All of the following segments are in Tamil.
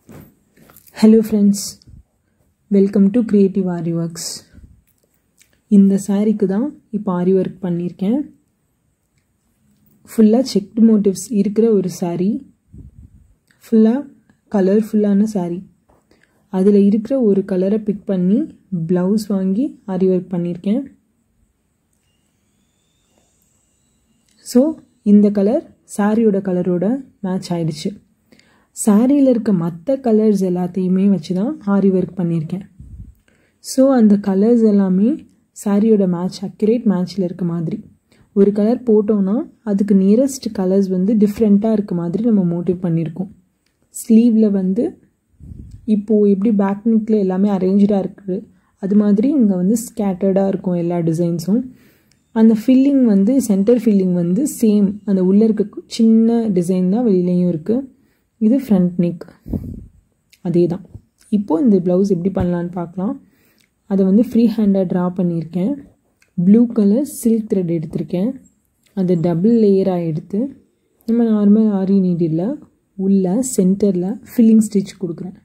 hello friends welcome to creative aari works இந்த சாரீக்கு தான் இப்போ ஆரி ஒர்க் பண்ணியிருக்கேன் ஃபுல்லாக செக்டு மோட்டிவ்ஸ் இருக்கிற ஒரு சாரீ ஃபுல்லாக கலர்ஃபுல்லான சாரீ அதில் இருக்கிற ஒரு கலரை பிக் பண்ணி ப்ளவுஸ் வாங்கி ஆரி ஒர்க் பண்ணியிருக்கேன் ஸோ இந்த கலர் சாரியோட கலரோட மேட்ச் ஆயிடுச்சு சாரியில் இருக்க மற்ற கலர்ஸ் எல்லாத்தையுமே வச்சு தான் ஆரி ஒர்க் பண்ணியிருக்கேன் ஸோ அந்த கலர்ஸ் எல்லாமே சாரியோட மேட்ச் அக்யூரேட் மேட்ச்சில் இருக்க மாதிரி ஒரு கலர் போட்டோன்னா அதுக்கு நியரஸ்ட் கலர்ஸ் வந்து டிஃப்ரெண்ட்டாக இருக்க மாதிரி நம்ம மோட்டிவ் பண்ணியிருக்கோம் ஸ்லீவில் வந்து இப்போது எப்படி பேக் நெக்கில் எல்லாமே அரேஞ்சாக இருக்குது அது மாதிரி இங்கே வந்து ஸ்கேட்டர்டாக இருக்கும் எல்லா டிசைன்ஸும் அந்த ஃபில்லிங் வந்து சென்டர் ஃபில்லிங் வந்து சேம் அந்த உள்ளே இருக்க சின்ன டிசைன் தான் வெளியிலையும் இருக்குது இது ஃப்ரண்ட் நெக் அதே தான் இப்போது இந்த ப்ளவுஸ் எப்படி பண்ணலான்னு பார்க்கலாம் அதை வந்து ஃப்ரீ ஹேண்டாக ட்ரா பண்ணியிருக்கேன் ப்ளூ கலர் சில்க் த்ரெட் எடுத்திருக்கேன் அதை டபுள் லேயராக எடுத்து நம்ம நார்மல் ஆரி நீடில் உள்ள சென்டரில் ஃபில்லிங் ஸ்டிச் கொடுக்குறேன்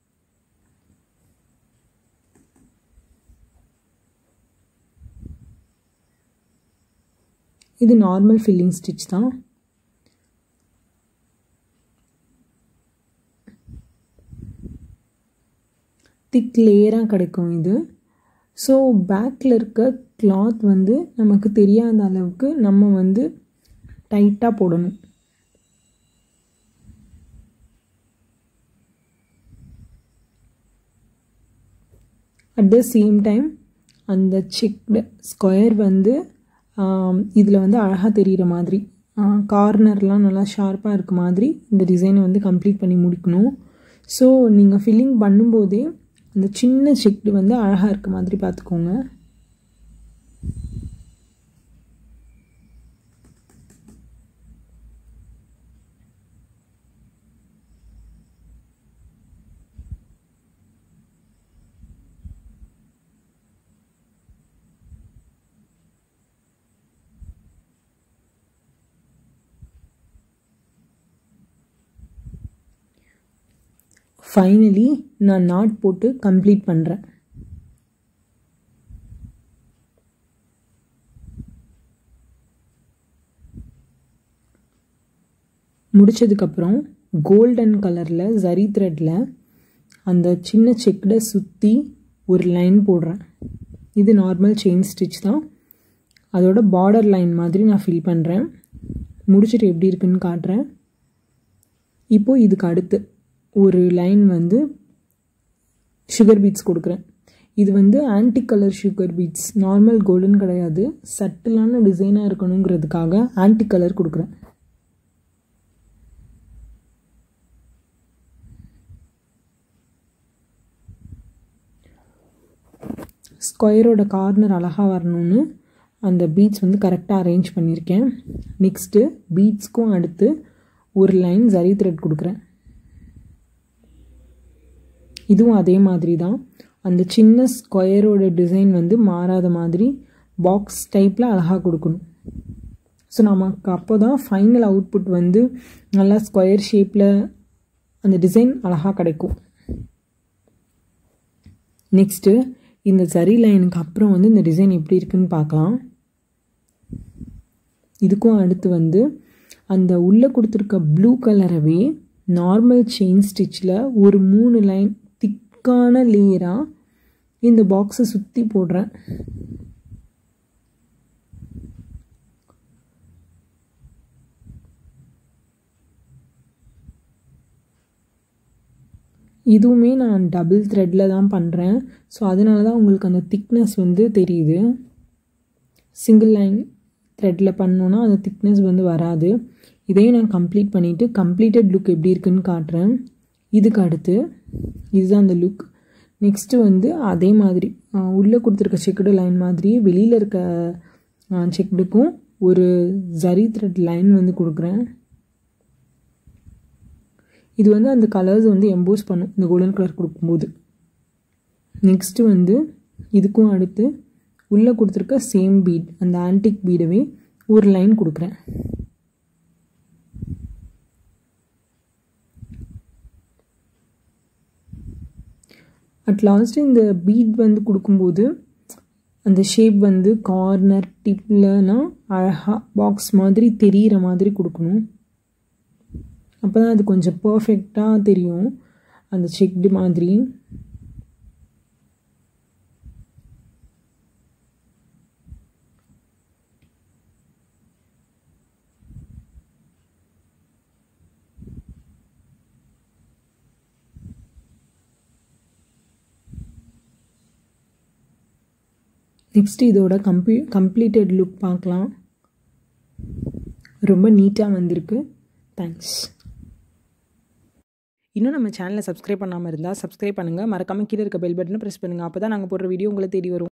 இது நார்மல் ஃபில்லிங் ஸ்டிச் தான் திக் லேயராக கிடைக்கும் இது ஸோ பேக்கில் இருக்க கிளாத் வந்து நமக்கு தெரியாத அளவுக்கு நம்ம வந்து டைட்டாக போடணும் அட் த சேம் டைம் அந்த செக்டு ஸ்கொயர் வந்து இதில் வந்து அழகாக தெரிகிற மாதிரி கார்னர்லாம் நல்லா ஷார்ப்பாக இருக்க மாதிரி இந்த டிசைனை வந்து கம்ப்ளீட் பண்ணி முடிக்கணும் ஸோ நீங்கள் ஃபில்லிங் பண்ணும்போதே அந்த சின்ன செக்டு வந்து அழகாக இருக்க மாதிரி பார்த்துக்கோங்க ஃபைனலி நான் நாட் போட்டு கம்ப்ளீட் பண்ணுறேன் முடித்ததுக்கப்புறம் கோல்டன் கலரில் ஜரி த்ரெட்டில் அந்த சின்ன செக்கடை சுற்றி ஒரு லைன் போடுறேன் இது நார்மல் செயின் ஸ்டிச் தான் அதோட பார்டர் லைன் மாதிரி நான் ஃபில் பண்ணுறேன் முடிச்சுட்டு எப்படி இருக்குன்னு காட்டுறேன் இப்போது இதுக்கு அடுத்து ஒரு லைன் வந்து சுகர் பீட்ஸ் கொடுக்குறேன் இது வந்து antique colour sugar beads normal golden கிடையாது சட்டிலான டிசைனாக இருக்கணுங்கிறதுக்காக ஆன்டி கலர் கொடுக்குறேன் ஸ்கொயரோட கார்னர் அழகாக வரணும்னு அந்த பீட்ஸ் வந்து கரெக்டாக அரேஞ்ச் பண்ணியிருக்கேன் நெக்ஸ்ட்டு பீட்ஸ்க்கும் அடுத்து ஒரு லைன் ஜரி த்ரெட் கொடுக்குறேன் இதுவும் அதே மாதிரி தான் அந்த சின்ன ஸ்கொயரோட டிசைன் வந்து மாறாத மாதிரி பாக்ஸ் டைப்பில் அழகாக கொடுக்கணும் ஸோ நமக்கு அப்போ தான் ஃபைனல் அவுட்புட் வந்து நல்லா ஸ்கொயர் ஷேப்பில் அந்த டிசைன் அழகாக கிடைக்கும் நெக்ஸ்ட்டு இந்த சரி லைனுக்கு அப்புறம் வந்து இந்த டிசைன் எப்படி இருக்குன்னு பார்க்கலாம் இதுக்கும் அடுத்து வந்து அந்த உள்ளே கொடுத்துருக்க ப்ளூ கலரவே நார்மல் செயின் ஸ்டிச்சில் ஒரு மூணு லைன் திக்கான லேயராக இந்த பாக்ஸை சுற்றி போடுறேன் இதுவுமே நான் டபுள் த்ரெட்டில் தான் பண்ணுறேன் ஸோ அதனால தான் உங்களுக்கு அந்த திக்னஸ் வந்து தெரியுது சிங்கிள் லைன் த்ரெட்டில் பண்ணோன்னா அந்த திக்னஸ் வந்து வராது இதையும் நான் கம்ப்ளீட் பண்ணிவிட்டு கம்ப்ளீட்டட் லுக் எப்படி இருக்குன்னு காட்டுறேன் இதுக்கு அடுத்து இதுதான் அந்த லுக் நெக்ஸ்ட்டு வந்து அதே மாதிரி உள்ளே கொடுத்துருக்க செக்குடு லைன் மாதிரியே வெளியில் இருக்க செக்குடுக்கும் ஒரு ஜரி த்ரெட் லைன் வந்து கொடுக்குறேன் இது வந்து அந்த கலர்ஸ் வந்து எம்போஸ் பண்ணும் இந்த கோல்டன் கலர் கொடுக்கும்போது நெக்ஸ்ட்டு வந்து இதுக்கும் அடுத்து உள்ளே கொடுத்துருக்க சேம் பீட் அந்த ஆன்டிக் பீடவே ஒரு லைன் கொடுக்குறேன் அட் லாஸ்ட் இந்த பீட் வந்து கொடுக்கும்போது அந்த ஷேப் வந்து கார்னர் டிப்லனா அழகாக பாக்ஸ் மாதிரி தெரிகிற மாதிரி கொடுக்கணும் அப்போ தான் அது கொஞ்சம் பர்ஃபெக்டாக தெரியும் அந்த செக்டு மாதிரி நெக்ஸ்ட் இதோட கம்ப்ளீ கம்ப்ளீட்டட் லுக் பார்க்கலாம் ரொம்ப நீட்டாக வந்திருக்கு தேங்க்ஸ் இன்னும் நம்ம சேனலை சப்ஸ்கிரைப் பண்ணாமல் இருந்தால் சப்ஸ்கிரைப் பண்ணுங்கள் மறக்காமல் கீழே இருக்க பெல் பட்டனை ப்ரெஸ் பண்ணுங்கள் அப்போ தான் நாங்கள் போடுற வீடியோ உங்களை தேடி வரும்